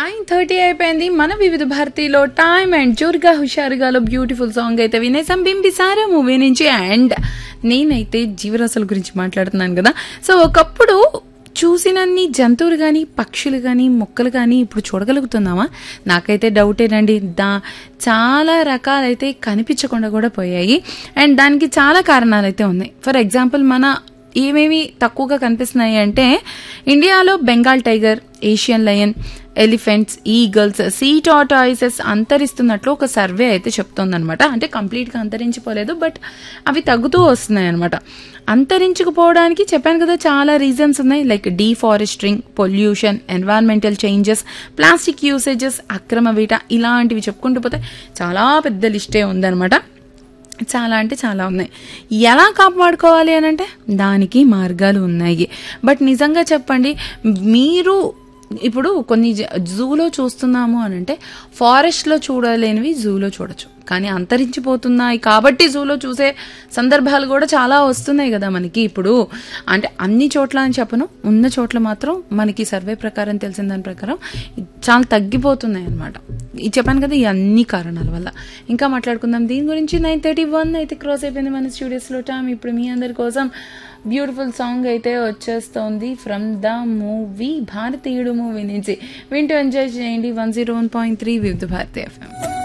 nine thirty అయిపోయింది మన వివిధ భారతిలో టైమ్ అండ్ జోరుగా హుషారుగాలో బ్యూటిఫుల్ సాంగ్ అయితే వినేసాం బింబిసారా మూవీ నుంచి అండ్ నేనైతే జీవరాశుల గురించి మాట్లాడుతున్నాను కదా సో ఒకప్పుడు చూసినన్ని జంతువులు కానీ పక్షులు కానీ మొక్కలు కానీ ఇప్పుడు చూడగలుగుతున్నామా నాకైతే డౌటేనండి దా చాలా రకాలైతే కనిపించకుండా కూడా పోయాయి అండ్ దానికి చాలా కారణాలు అయితే ఉన్నాయి ఫర్ ఎగ్జాంపుల్ మన ఏమేమి తక్కువగా కనిపిస్తున్నాయి అంటే ఇండియాలో Bengal tiger Asian lion elephants eagles sea tortoises అంతరిస్తున్నట్లు ఒక సర్వే అయితే చెప్తోందనమాట అంటే కంప్లీట్గా అంతరించిపోలేదు బట్ అవి తగ్గుతూ వస్తున్నాయి అనమాట అంతరించుకుపోవడానికి చెప్పాను కదా చాలా రీజన్స్ ఉన్నాయి like deforesting pollution environmental changes plastic usages అక్రమ వీట ఇలాంటివి చెప్పుకుంటూ పోతే చాలా పెద్ద లిస్టే ఉందన్నమాట చాలా అంటే చాలా ఉన్నాయి ఎలా కాపాడుకోవాలి అని అంటే దానికి మార్గాలు ఉన్నాయి బట్ నిజంగా చెప్పండి మీరు ఇప్పుడు కొన్ని జ- జూలో చూస్తున్నాము అని అంటే ఫారెస్ట్లో చూడలేనివి జూలో చూడొచ్చు కానీ అంతరించిపోతున్నాయి కాబట్టి జూలో చూసే సందర్భాలు కూడా చాలా వస్తున్నాయి కదా మనకి ఇప్పుడు అంటే అన్ని చోట్ల అని చెప్పను ఉన్న చోట్ల మాత్రం మనకి సర్వే ప్రకారం తెలిసిన దాని ప్రకారం చాలా తగ్గిపోతున్నాయి అనమాట ఇది చెప్పాను కదా ఈ అన్ని కారణాల వల్ల ఇంకా మాట్లాడుకుందాం దీని గురించి నైన్ థర్టీ వన్ అయితే క్రాస్ అయిపోయింది మన స్టూడియోస్లో టైం ఇప్పుడు మీ అందరి కోసం బ్యూటిఫుల్ సాంగ్ అయితే వచ్చేస్తోంది from the movie Bharateeyudu movie నుంచి వింటూ ఎంజాయ్ చేయండి one zero one point three with Bharatiya FM